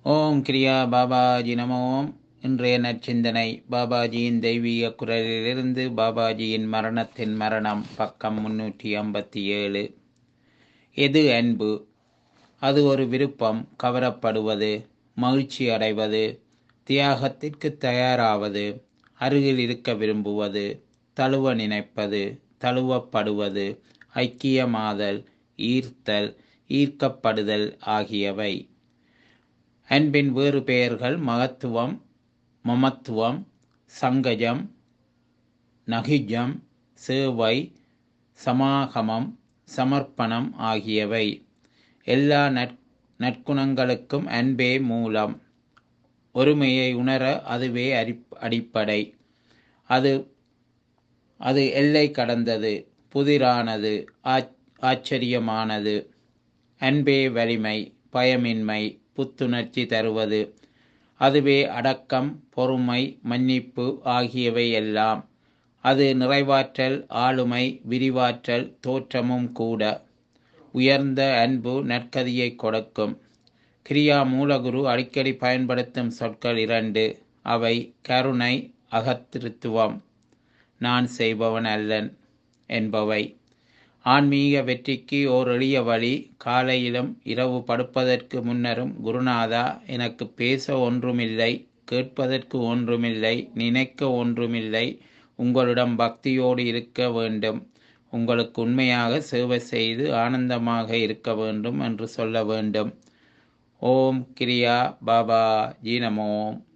ஓம் கிரியா பாபாஜி நமோம் இன்றைய நற்சிந்தனை பாபாஜியின் தெய்வீக குரலிலிருந்து பாபாஜியின் மரணத்தின் மரணம் பக்கம் முன்னூற்றி ஐம்பத்தி ஏழு எது அன்பு அது ஒரு விருப்பம் கவரப்படுவது மகிழ்ச்சி அடைவது தியாகத்திற்கு தயாராவது அருகில் இருக்க விரும்புவது தழுவ நினைப்பது தழுவப்படுவது ஐக்கியமாதல் ஈர்த்தல் ஈர்க்கப்படுதல் ஆகியவை அன்பின் வேறு பெயர்கள் மகத்துவம் மமத்துவம் சங்கஜம் நகிஜம் சேவை சமாகமம் சமர்ப்பணம் ஆகியவை எல்லா நற் நற்குணங்களுக்கும் அன்பே மூலம் ஒருமையை உணர அதுவே அடி அடிப்படை அது அது எல்லை கடந்தது புதிரானது ஆச்சரியமானது அன்பே வலிமை பயமின்மை புத்துணர்ச்சி தருவது அதுவே அடக்கம் பொறுமை மன்னிப்பு ஆகியவை எல்லாம் அது நிறைவாற்றல் ஆளுமை விரிவாற்றல் தோற்றமும் கூட உயர்ந்த அன்பு நற்கதியை கொடுக்கும் கிரியா மூலகுரு அடிக்கடி பயன்படுத்தும் சொற்கள் இரண்டு அவை கருணை அகத்திருத்துவம் நான் செய்பவன் அல்லன் என்பவை ஆன்மீக வெற்றிக்கு ஓர் எளிய வழி காலையிலும் இரவு படுப்பதற்கு முன்னரும் குருநாதா எனக்கு பேச ஒன்றுமில்லை கேட்பதற்கு ஒன்றுமில்லை நினைக்க ஒன்றுமில்லை உங்களிடம் பக்தியோடு இருக்க வேண்டும் உங்களுக்கு உண்மையாக சேவை செய்து ஆனந்தமாக இருக்க வேண்டும் என்று சொல்ல வேண்டும் ஓம் கிரியா பாபா ஜீனமோம்